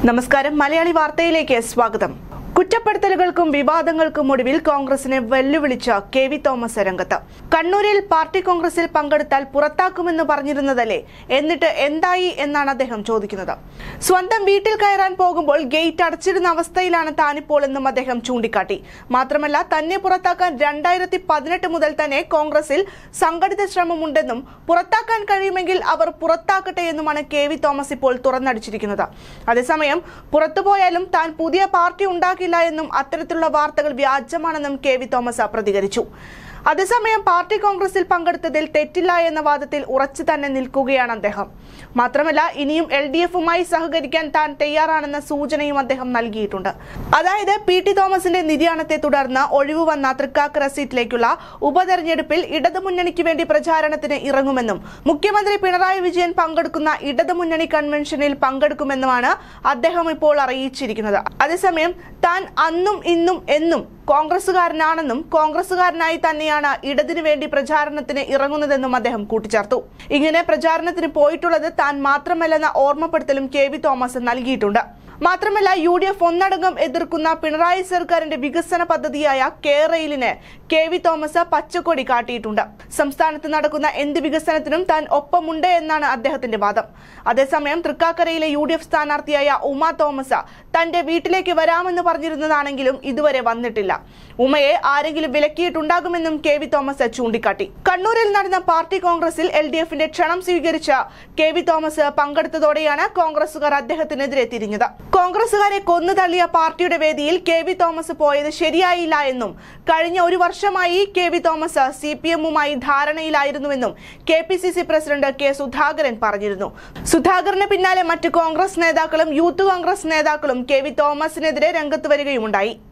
നമസ്കാരം മലയാളി വാർത്തയിലേക്ക് സ്വാഗതം കുറ്റപ്പെടുത്തലുകൾക്കും വിവാദങ്ങൾക്കും ഒടുവിൽ കോൺഗ്രസിനെ വെല്ലുവിളിച്ച കെ വി തോമസ് രംഗത്ത് കണ്ണൂരിൽ പാർട്ടി കോൺഗ്രസിൽ പങ്കെടുത്താൽ പുറത്താക്കുമെന്ന് പറഞ്ഞിരുന്നതല്ലേ എന്നിട്ട് എന്തായി എന്നാണ് അദ്ദേഹം ചോദിക്കുന്നത് സ്വന്തം വീട്ടിൽ കയറാൻ പോകുമ്പോൾ ഗേറ്റ് അടച്ചിടുന്ന അവസ്ഥയിലാണ് താനിപ്പോൾ എന്നും അദ്ദേഹം ചൂണ്ടിക്കാട്ടി മാത്രമല്ല തന്നെ പുറത്താക്കാൻ രണ്ടായിരത്തി പതിനെട്ട് മുതൽ തന്നെ കോൺഗ്രസിൽ സംഘടിത ശ്രമമുണ്ടെന്നും പുറത്താക്കാൻ കഴിയുമെങ്കിൽ അവർ പുറത്താക്കട്ടെ എന്നുമാണ് കെ വി തോമസ് ഇപ്പോൾ തുറന്നടിച്ചിരിക്കുന്നത് അതേസമയം പുറത്തുപോയാലും താൻ പുതിയ പാർട്ടി ഉണ്ടാക്കില്ല എന്നും അത്തരത്തിലുള്ള വാർത്തകൾ വ്യാജമാണെന്നും കെ വി തോമസ് പ്രതികരിച്ചു അതേസമയം പാർട്ടി കോൺഗ്രസിൽ പങ്കെടുത്തതിൽ തെറ്റില്ല എന്ന വാദത്തിൽ ഉറച്ചു തന്നെ നിൽക്കുകയാണ് അദ്ദേഹം മാത്രമല്ല ഇനിയും എൽ ഡി എഫുമായി സഹകരിക്കാൻ താൻ തയ്യാറാണെന്ന സൂചനയും അദ്ദേഹം നൽകിയിട്ടുണ്ട് അതായത് പി ടി തോമസിന്റെ നിര്യാണത്തെ തുടർന്ന് ഒഴിവ് വന്ന തൃക്കാക്കര സീറ്റിലേക്കുള്ള ഉപതെരഞ്ഞെടുപ്പിൽ ഇടതുമുന്നണിക്ക് വേണ്ടി പ്രചാരണത്തിന് ഇറങ്ങുമെന്നും മുഖ്യമന്ത്രി പിണറായി വിജയൻ പങ്കെടുക്കുന്ന ഇടതുമുന്നണി കൺവെൻഷനിൽ പങ്കെടുക്കുമെന്നുമാണ് അദ്ദേഹം ഇപ്പോൾ അറിയിച്ചിരിക്കുന്നത് അതേസമയം താൻ അന്നും ഇന്നും എന്നും കോൺഗ്രസുകാരനാണെന്നും കോൺഗ്രസുകാരനായി തന്നെയാണ് ഇടതിനു വേണ്ടി പ്രചാരണത്തിന് ഇറങ്ങുന്നതെന്നും അദ്ദേഹം കൂട്ടിച്ചേർത്തു ഇങ്ങനെ പ്രചാരണത്തിന് പോയിട്ടുള്ളത് താൻ മാത്രമല്ലെന്ന ഓർമ്മപ്പെടുത്തലും കെ വി തോമസ് നൽകിയിട്ടുണ്ട് മാത്രമല്ല യു ഡി എഫ് ഒന്നടങ്കം എതിർക്കുന്ന പിണറായി സർക്കാരിന്റെ വികസന പദ്ധതിയായ കേരയിലിന് കെ വി തോമസ് പച്ചക്കൊടി കാട്ടിയിട്ടുണ്ട് സംസ്ഥാനത്ത് നടക്കുന്ന എന്ത് വികസനത്തിനും താൻ ഒപ്പമുണ്ട് എന്നാണ് അദ്ദേഹത്തിന്റെ വാദം അതേസമയം തൃക്കാക്കരയിലെ യു ഡി എഫ് സ്ഥാനാർത്ഥിയായ ഉമ തോമസ് തന്റെ വീട്ടിലേക്ക് വരാമെന്ന് പറഞ്ഞിരുന്നതാണെങ്കിലും ഇതുവരെ വന്നിട്ടില്ല ഉമയെ ആരെങ്കിലും വിലക്കിയിട്ടുണ്ടാകുമെന്നും കെ വി തോമസ് ചൂണ്ടിക്കാട്ടി കണ്ണൂരിൽ നടന്ന പാർട്ടി കോൺഗ്രസിൽ എൽ ഡി എഫിന്റെ ക്ഷണം സ്വീകരിച്ച കെ വി തോമസ് പങ്കെടുത്തതോടെയാണ് കോൺഗ്രസുകാർ അദ്ദേഹത്തിനെതിരെ തിരിഞ്ഞത് കോൺഗ്രസുകാരെ കൊന്നു തള്ളിയ പാർട്ടിയുടെ വേദിയിൽ കെ വി തോമസ് പോയത് ശരിയായില്ല എന്നും കഴിഞ്ഞ ഒരു വർഷമായി K V Thomas C P എമ്മുമായി ധാരണയിലായിരുന്നുവെന്നും K P C C president K Sudhakaran പറഞ്ഞിരുന്നു സുധാകരന് പിന്നാലെ മറ്റ് കോൺഗ്രസ് നേതാക്കളും യൂത്ത് കോൺഗ്രസ് നേതാക്കളും കെ വി തോമസിനെതിരെ രംഗത്ത് വരികയുമുണ്ടായി